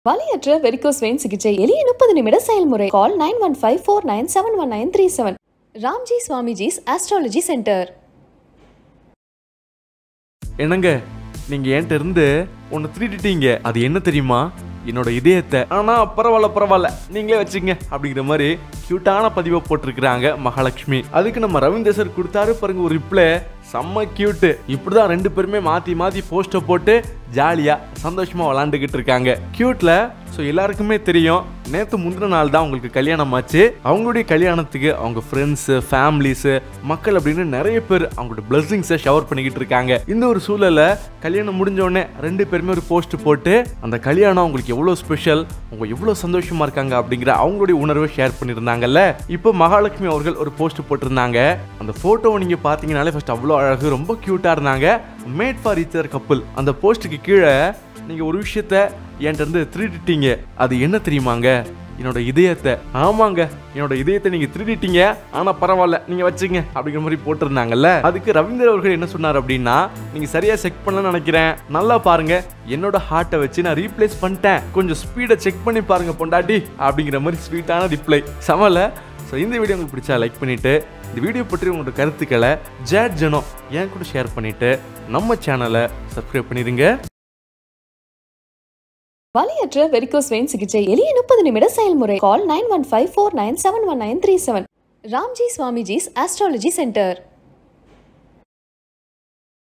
வலியற்ற varicose vein சிகிச்சை எளிய முப்பது நிமிட செயல்முறை call nine one five four nine seven one nine three seven Ramji Swamiji's astrology centre என்னங்க நீங்க என்கிட்ட இருந்து ஒன்னு திருடிட்டீங்க அது என்ன தெரியுமா என்னோட இதயத்தை ஆனா பரவாயில்ல பரவாயில்ல நீங்களே வச்சுங்க அப்படிங்கிற மாதிரி கியூட்டான பதிவை போட்டிருக்கிறாங்க மகாலட்சுமி அதுக்கு நம்ம ரவீந்திர சார் கொடுத்தாரு பாருங்க ஒரு ரிப்ளை செம்ம கியூட்டு இப்படிதான் ரெண்டு பேருமே மாத்தி மாத்தி போஸ்டர் போட்டு ஜாலியா சந்தோஷமா விளாண்டுகிட்டு இருக்காங்க கியூட்ல ஸோ எல்லாருக்குமே தெரியும் நேற்று முந்தின நாள் தான் அவங்களுக்கு கல்யாணம் ஆச்சு அவங்களுடைய கல்யாணத்துக்கு அவங்க ஃப்ரெண்ட்ஸு ஃபேமிலிஸு மக்கள் அப்படின்னு நிறைய பேர் அவங்களோட பிளஸிங்ஸை ஷவர் பண்ணிக்கிட்டு இருக்காங்க இந்த ஒரு சூழல்ல கல்யாணம் முடிஞ்ச உடனே ரெண்டு பேருமே ஒரு போஸ்ட் போட்டு அந்த கல்யாணம் அவங்களுக்கு எவ்வளோ ஸ்பெஷல் அவங்க எவ்வளோ சந்தோஷமா இருக்காங்க அப்படிங்கிற அவங்களுடைய உணர்வை ஷேர் பண்ணியிருந்தாங்கல்ல இப்போ மகாலட்சுமி அவர்கள் ஒரு போஸ்ட் போட்டிருந்தாங்க அந்த ஃபோட்டோவை நீங்க பார்த்தீங்கனாலே ஃபர்ஸ்ட் அவ்வளோ அழகு ரொம்ப க்யூட்டாக இருந்தாங்க மேட் ஃபார் ஈச்சர் கப்பல் அந்த போஸ்ட்டுக்கு கீழே நீங்க ஒரு விஷயத்த என்கிட்ட இருந்து திருடிட்டீங்க அது என்ன தெரியுமாங்க என்னோட இதயத்தை ஆமாங்க என்னோட இதயத்தை நீங்க திருடிட்டீங்க ஆனா பரவாயில்ல நீங்க வச்சுங்க அப்படிங்கிற மாதிரி போட்டிருந்தாங்கல்ல அதுக்கு ரவீந்தர் அவர்கள் என்ன சொன்னார் அப்படின்னா நீங்க சரியா செக் பண்ணலன்னு நினைக்கிறேன் நல்லா பாருங்க என்னோட ஹார்ட்டை வச்சு நான் ரீப்ளேஸ் பண்ணிட்டேன் கொஞ்சம் ஸ்பீடை செக் பண்ணி பாருங்க பொண்டாட்டி அப்படிங்கிற மாதிரி ஸ்வீட்டான ரிப்ளை சமல ஸோ இந்த வீடியோ உங்களுக்கு பிடிச்சா லைக் பண்ணிட்டு இந்த வீடியோ பற்றி உங்களோட கருத்துக்களை ஜேட் ஜனம் என் கூட ஷேர் பண்ணிட்டு நம்ம சேனலை சப்ஸ்கிரைப் பண்ணிடுங்க வலியற்ற வெரிகோஸ் வெயின் சிகிச்சை எளிய முப்பது நிமிட செயல்முறை call nine one five four nine seven one nine three seven Ramji Swamiji's astrology centre